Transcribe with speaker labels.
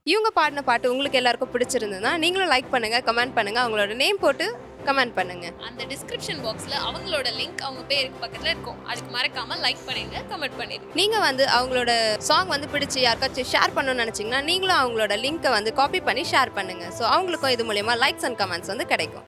Speaker 1: இவங்க பாடின பாட்டு உங்களுக்கு எல்லாருக்கும் பிடிச்சிருந்ததுன்னா நீங்களும் லைக் பண்ணுங்கள் கமெண்ட் பண்ணுங்கள் அவங்களோட நேம் போட்டு கமெண்ட் பண்ணுங்கள்
Speaker 2: அந்த டிஸ்கிரிப்ஷன் பாக்ஸில் அவங்களோட லிங்க் அவங்க பேருக்கு பக்கத்தில் இருக்கும் அதுக்கு மறக்காமல் லைக் பண்ணிடுங்க கமெண்ட் பண்ணிடுங்க
Speaker 1: நீங்கள் வந்து அவங்களோட சாங் வந்து பிடிச்சி யாருக்காச்சும் ஷேர் பண்ணணும்னு நினச்சிங்கன்னா நீங்களும் அவங்களோட லிங்க்கை வந்து காப்பி பண்ணி ஷேர் பண்ணுங்கள் ஸோ அவங்களுக்கும் இது மூலயமா லைக்ஸ் அண்ட் கமெண்ட்ஸ் வந்து கிடைக்கும்